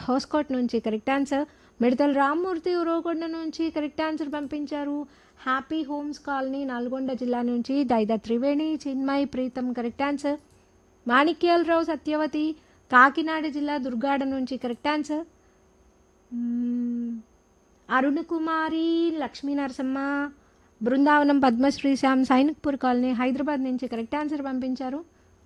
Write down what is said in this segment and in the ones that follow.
హోస్కోట్ నుంచి correct answer మిడతల రామ్మూర్తి ఉరవకొండ నుంచి కరెక్ట్ ఆన్సర్ పంపించారు హ్యాపీ హోమ్స్ కాలనీ నల్గొండ జిల్లా నుంచి దైద త్రివేణి చిన్మయ్ ప్రీతం కరెక్ట్ ఆన్సర్ మాణిక్యాలరావు సత్యవతి కాకినాడ జిల్లా దుర్గాడ నుంచి కరెక్ట్ ఆన్సర్ మ్మ్. అరుణ్ కుమారి లక్ష్మీ నరసమ్మ బృందావనం పద్మశ్రీ శ్యామ్ సైనిక్పూర్ కాలనీ హైదరాబాద్ నుంచి కరెక్ట్ ఆన్సర్ పంపించారు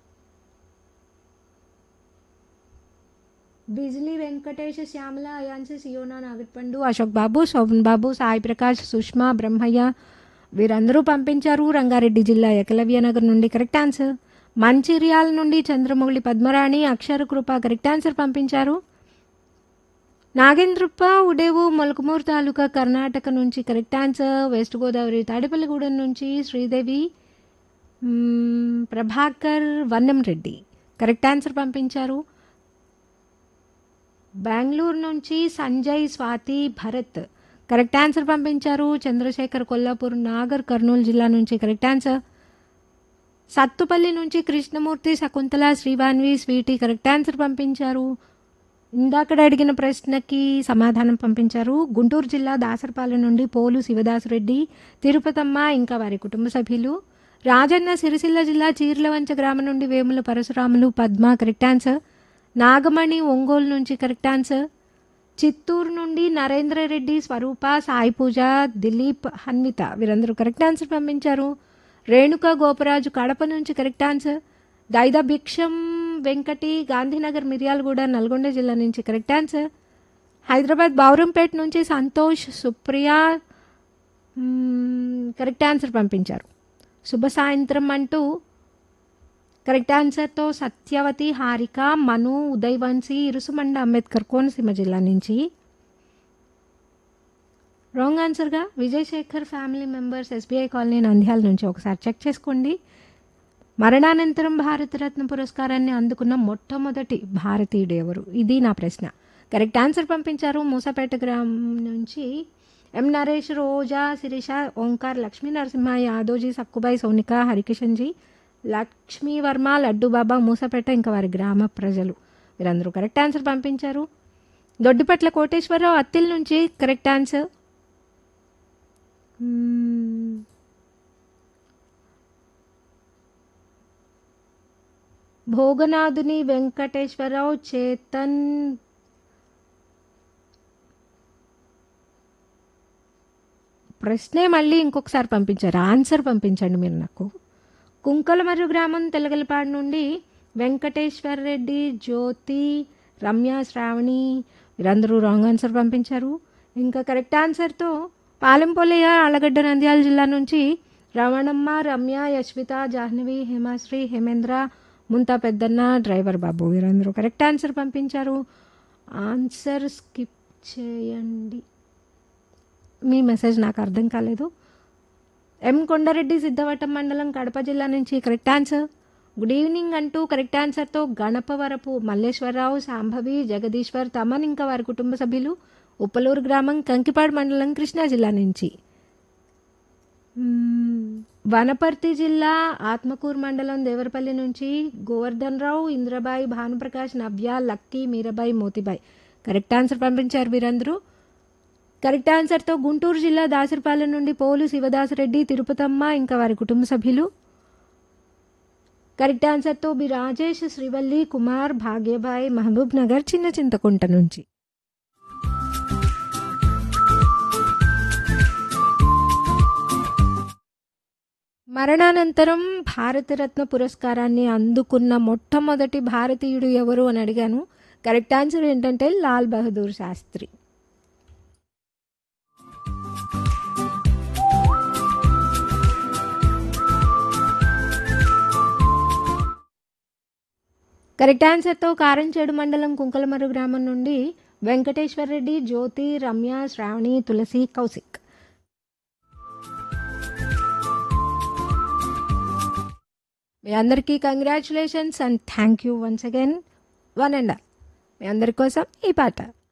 బిజ్లీ వెంకటేష్ శ్యామల అయాన్సి సియోనా నాగట్పండు అశోక్ బాబు శోభన్ బాబు సాయి ప్రకాష్ సుష్మా బ్రహ్మయ్య వీరందరూ పంపించారు రంగారెడ్డి జిల్లా ఏకలవ్య నగర్ నుండి కరెక్ట్ ఆన్సర్ మంచిర్యాల నుండి చంద్రమౌళి పద్మరాణి అక్షర కృప కరెక్ట్ ఆన్సర్ పంపించారు నాగేంద్రప్ప ఉడేవు మొలకమూరు తాలూకా కర్ణాటక నుంచి correct answer west Godavari Tadepalligudem నుంచి శ్రీదేవి మ్మ్, ప్రభాకర్ వన్నం రెడ్డి కరెక్ట్ ఆన్సర్ పంపించారు బెంగళూరు నుంచి సంజయ్ స్వాతి భరత్ కరెక్ట్ ఆన్సర్ పంపించారు చంద్రశేఖర్ కొల్లాపూర్ నాగర్ కర్నూలు జిల్లా నుంచి కరెక్ట్ ఆన్సర్ సత్తుపల్లి నుంచి Krishnamurthy Shakuntala Srivanvi sweetie correct answer పంపించారు ఇందాకడ అడిగిన ప్రశ్నకి సమాధానం పంపించారు గుంటూరు జిల్లా దాసరపాలెం నుండి పోలు శివదాసరెడ్డి తిరుపతమ్మ ఇంకా వారి కుటుంబ సభ్యులు రాజన్న సిరిసిల్ల జిల్లా చీర్లవంచ గ్రామం నుండి వేముల పరశురాములు పద్మ కరెక్ట్ ఆన్సర్ నాగమణి ఒంగోలు నుంచి కరెక్ట్ ఆన్సర్ చిత్తూరు నుండి నరేంద్ర రెడ్డి స్వరూప సాయి పూజ దిలీప్ హన్విత వీరందరూ కరెక్ట్ ఆన్సర్ పంపించారు రేణుక గోపరాజు కడప నుంచి కరెక్ట్ ఆన్సర్ దైద భిక్షం వెంకటి గాంధీనగర్ మిర్యాలగూడ నల్గొండ జిల్లా నుంచి కరెక్ట్ ఆన్సర్ హైదరాబాద్ బౌరంపేట నుంచి సంతోష్ సుప్రియ మ్మ్, కరెక్ట్ ఆన్సర్ పంపించారు శుభ సాయంత్రం అంటూ కరెక్ట్ ఆన్సర్తో సత్యవతి హారిక మను ఉదయవంశీ ఇరుసుమండ అంబేద్కర్ కోనసీమ జిల్లా నుంచి రాంగ్ ఆన్సర్గా Vijayasekhar family members SBI colony Nandyal నుంచి ఒకసారి చెక్ చేసుకోండి మరణానంతరం భారతరత్న పురస్కారాన్ని అందుకున్న మొట్టమొదటి భారతీయుడు ఎవరు ఇది నా ప్రశ్న కరెక్ట్ ఆన్సర్ పంపించారు మూసాపేట గ్రామం నుంచి ఎం నరేష్ రోజా శిరీష ఓంకార్ లక్ష్మీ నరసింహ యాదోజీ సక్కుబాయి సోనిక హరికిషన్జీ లక్ష్మీ వర్మ లడ్డు బాబా మూసాపేట ఇంకా వారి గ్రామ ప్రజలు వీరందరూ కరెక్ట్ ఆన్సర్ పంపించారు దొడ్డిపట్ల కోటేశ్వరరావు అత్తిల్ నుంచి కరెక్ట్ ఆన్సర్ మ్మ్. భోగనాథుని వెంకటేశ్వరరావు చేతన్ ప్రశ్నే మళ్ళీ ఇంకొకసారి పంపించారు ఆన్సర్ పంపించండి మీరు నాకు కుంకలమర్రు గ్రామం తెలగలపాడు నుండి వెంకటేశ్వర రెడ్డి జ్యోతి రమ్య శ్రావణి వీరందరూ రాంగ్ ఆన్సర్ పంపించారు ఇంకా కరెక్ట్ ఆన్సర్తో పాలెంపోలయ్య ఆలగడ్డ నంద్యాల జిల్లా నుంచి రమణమ్మ రమ్య యశ్విత జాహ్నవి హేమాశ్రీ హేమేంద్ర ముంతా పెద్దన్న డ్రైవర్ బాబు వీరందరూ కరెక్ట్ ఆన్సర్ పంపించారు ఆన్సర్ స్కిప్ చేయండి మీ మెసేజ్ నాకు అర్థం కాలేదు ఎం కొండారెడ్డి సిద్ధవటం మండలం కడప జిల్లా నుంచి కరెక్ట్ ఆన్సర్ గుడ్ ఈవినింగ్ అంటూ కరెక్ట్ ఆన్సర్తో గణపవరపు మల్లేశ్వరరావు సాంభవి జగదీశ్వర్ తమన్ ఇంకా వారి కుటుంబ సభ్యులు ఉప్పలూరు గ్రామం కంకిపాడు మండలం కృష్ణా జిల్లా నుంచి మ్మ్. వనపర్తి జిల్లా ఆత్మకూరు మండలం దేవరపల్లి నుంచి Govardhan Rao Indrabai Bhanuprakash Navya Lucky Meerabai Motibai correct answer పంపించారు వీరందరూ కరెక్ట్ ఆన్సర్తో గుంటూరు జిల్లా దాసరిపాలెం నుండి పోలు శివదాసరెడ్డి తిరుపతమ్మ ఇంకా వారి కుటుంబ సభ్యులు కరెక్ట్ ఆన్సర్తో బి రాజేష్ శ్రీవల్లి కుమార్ భాగ్యబాయ్ మహబూబ్ నగర్ చిన్న చింతకుంట నుంచి మరణానంతరం భారతరత్న పురస్కారాన్ని అందుకున్న మొట్టమొదటి భారతీయుడు ఎవరు అని అడిగాను కరెక్ట్ ఆన్సర్ ఏంటంటే లాల్ బహదూర్ శాస్త్రి కరెక్ట్ ఆన్సర్తో కారంచేడు మండలం కుంకలమర్రు గ్రామం నుండి వెంకటేశ్వర రెడ్డి జ్యోతి రమ్య శ్రావణి తులసి కౌశిక్ మీ అందరికీ congratulations and thank you once again one and మీ అందరి కోసం ఈ పాట